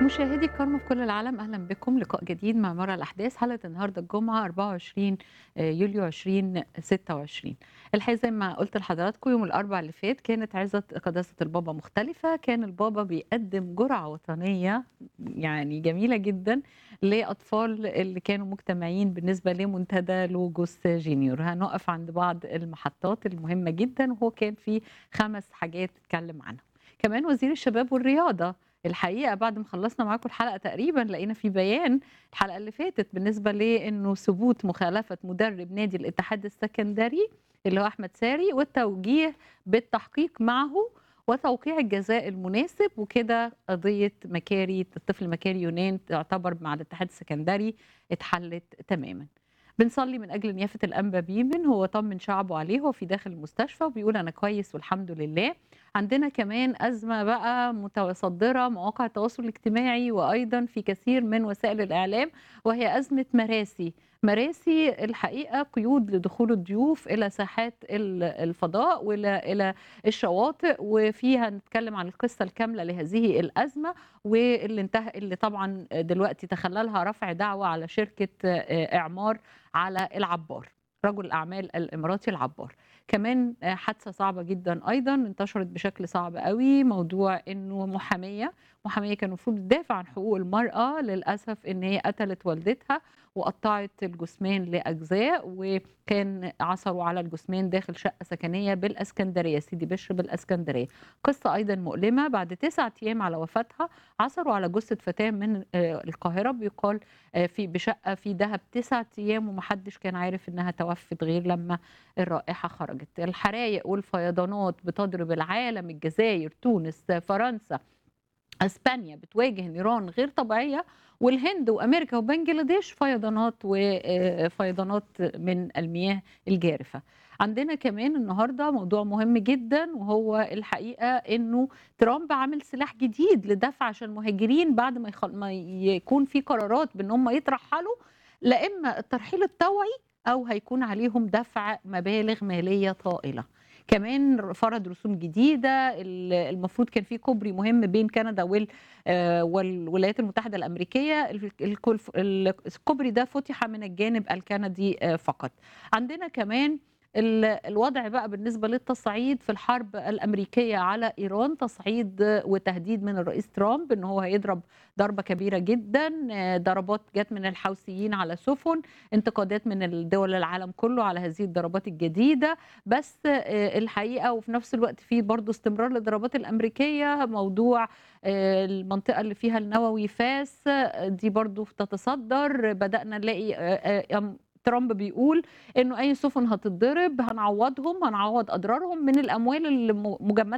مشاهدي الكرام في كل العالم اهلا بكم لقاء جديد مع مرة الاحداث حلقه النهارده الجمعه 24 يوليو 2026 الحقيقه زي ما قلت لحضراتكم يوم الاربعاء اللي فات كانت عظه قداسه البابا مختلفه كان البابا بيقدم جرعه وطنيه يعني جميله جدا لاطفال اللي كانوا مجتمعين بالنسبه لمنتدى لوجوس جينيور هنقف عند بعض المحطات المهمه جدا وهو كان في خمس حاجات اتكلم عنها كمان وزير الشباب والرياضه الحقيقه بعد ما خلصنا معاكم الحلقه تقريبا لقينا في بيان الحلقه اللي فاتت بالنسبه لانه ثبوت مخالفه مدرب نادي الاتحاد السكندري اللي هو احمد ساري والتوجيه بالتحقيق معه وتوقيع الجزاء المناسب وكده قضيه مكاري الطفل مكاري يونان تعتبر مع الاتحاد السكندري اتحلت تماما بنصلي من اجل نيافه الانبا بيمن هو طمن شعبه عليه هو في داخل المستشفى وبيقول انا كويس والحمد لله عندنا كمان ازمه بقى متصدره مواقع التواصل الاجتماعي وايضا في كثير من وسائل الاعلام وهي ازمه مراسي مراسي الحقيقه قيود لدخول الضيوف الى ساحات الفضاء والى الى الشواطئ وفيها نتكلم عن القصه الكامله لهذه الازمه واللي انتهى اللي طبعا دلوقتي تخللها رفع دعوه على شركه اعمار على العبار رجل الاعمال الاماراتي العبار كمان حادثه صعبه جدا ايضا انتشرت بشكل صعب قوي موضوع انه محاميه محاميه كان المفروض تدافع عن حقوق المراه للاسف ان هي قتلت والدتها وقطعت الجثمان لاجزاء وكان عثروا على الجثمان داخل شقه سكنيه بالاسكندريه سيدي بشر بالاسكندريه قصه ايضا مؤلمه بعد تسعة ايام على وفاتها عثروا على جثه فتاه من القاهره بيقال في بشقه في دهب تسعة ايام ومحدش كان عارف انها توفت غير لما الرائحه خرجت الحرايق والفيضانات بتضرب العالم الجزائر تونس فرنسا اسبانيا بتواجه نيران غير طبيعيه والهند وامريكا وبنجلاديش فيضانات وفيضانات من المياه الجارفه عندنا كمان النهارده موضوع مهم جدا وهو الحقيقه انه ترامب عامل سلاح جديد لدفع عشان المهاجرين بعد ما, يخل... ما يكون في قرارات بان هم يترحلوا لا اما الترحيل الطوعي او هيكون عليهم دفع مبالغ ماليه طائله كمان فرض رسوم جديده المفروض كان في كوبري مهم بين كندا والولايات المتحده الامريكيه الكوبري ده فتح من الجانب الكندي فقط عندنا كمان الوضع بقى بالنسبه للتصعيد في الحرب الامريكيه على ايران تصعيد وتهديد من الرئيس ترامب ان هو هيضرب ضربه كبيره جدا ضربات جت من الحوثيين على سفن انتقادات من الدول العالم كله على هذه الضربات الجديده بس الحقيقه وفي نفس الوقت في برضه استمرار للضربات الامريكيه موضوع المنطقه اللي فيها النووي فاس دي برضه تتصدر بدانا نلاقي ترامب بيقول انه اي سفن هتتضرب هنعوضهم هنعوض اضرارهم من الاموال المجمده